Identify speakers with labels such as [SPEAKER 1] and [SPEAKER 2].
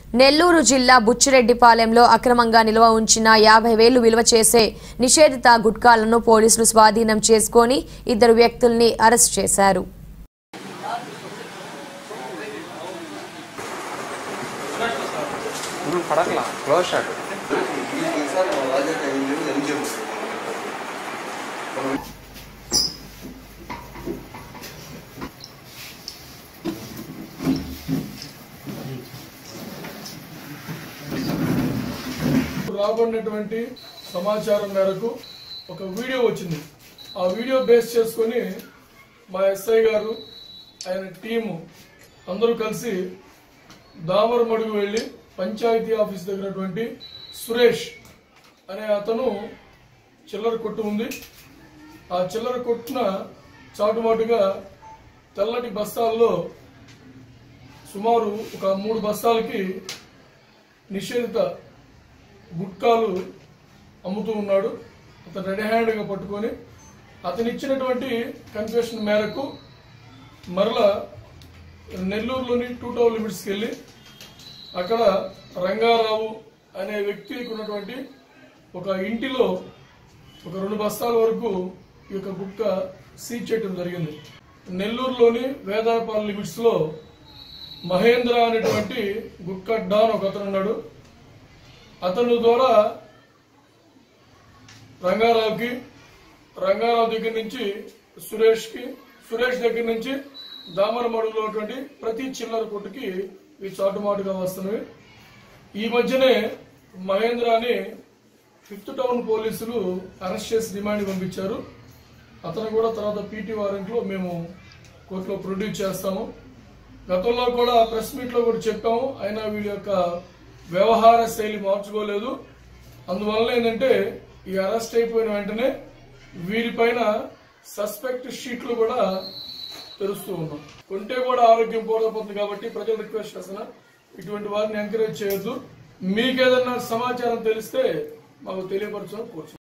[SPEAKER 1] నెల్లూరు జిల్లా బుచ్చిరెడ్డిపాలెంలో అక్రమంగా నిల్వ ఉంచిన యాభై వేలు విలువ చేసే నిషేధిత గుట్కాలను పోలీసులు స్వాధీనం చేసుకొని ఇద్దరు వ్యక్తుల్ని అరెస్ట్ చేశారు
[SPEAKER 2] పడకలా క్లోజ్ షాట్
[SPEAKER 3] ఈసారి మా రాజకీయ ఎన్నికలు ఎంజిఎం
[SPEAKER 4] రాబడినటువంటి సమాచారం మేరకు ఒక వీడియో వచ్చింది ఆ వీడియో బేస్ చేసుకొని మా ఎస్ఐ గారు ఆయన టీము అందరూ కలిసి దామరమడుగు వెళ్ళి పంచాయతీ ఆఫీస్ దగ్గరటువంటి సురేష్ అనే అతను చిల్లర కొట్టు ఉంది ఆ చిల్లర కొట్టున చాటుమాటుగా తెల్లటి బస్తాల్లో సుమారు ఒక మూడు బస్తాలకి నిషేధిత గుట్కాలు అమ్ముతూ ఉన్నాడు అతను రెడీ హ్యాండ్గా పట్టుకొని అతను ఇచ్చినటువంటి కన్ఫెషన్ మేరకు మరలా నెల్లూరులోని టూ టౌన్ లిమిట్స్కి వెళ్ళి అక్కడ రంగారావు అనే వ్యక్తికి ఉన్నటువంటి ఒక ఇంటిలో ఒక రెండు బస్తాల వరకు ఈ యొక్క గుట్క సీజ్ చేయడం జరిగింది నెల్లూరులోని వేదాయపాలెం లిమిట్స్ లో మహేంద్ర అనేటువంటి గుట్కా డాన్ ఒక అతను ఉన్నాడు అతను ద్వారా రంగారావుకి రంగారావు దగ్గర నుంచి సురేష్కి సురేష్ దగ్గర నుంచి దామరమడుగులో ఉన్నటువంటి ప్రతి చిల్లర కొట్టుకి ఇవి చాటుమాటుగా వస్తున్నవి ఈ మధ్యనే మహేంద్రాని ఫిఫ్త్ టౌన్ పోలీసులు అరెస్ట్ చేసి రిమాండ్ పంపించారు అతను కూడా తర్వాత పీటీ వారెంట్లో మేము కోర్టులో ప్రొడ్యూస్ చేస్తాము గతంలో కూడా ప్రెస్ మీట్ లో కూడా చెప్పాము అయినా వీళ్ళ యొక్క వ్యవహార శైలి మార్చుకోలేదు అందువల్ల ఏంటంటే ఈ అరెస్ట్ అయిపోయిన వెంటనే వీరిపైన సస్పెక్ట్ షీట్లు కూడా తెరుస్తూ ఉన్నాం కొంటే కూడా ఆరోగ్యం పోకపోతుంది కాబట్టి ప్రజలు రిక్వెస్ట్ చేస్తున్నా ఇటువంటి వారిని ఎంకరేజ్ చేయొద్దు మీకేదన్నా సమాచారం తెలిస్తే మాకు తెలియపరచడం కోరుచు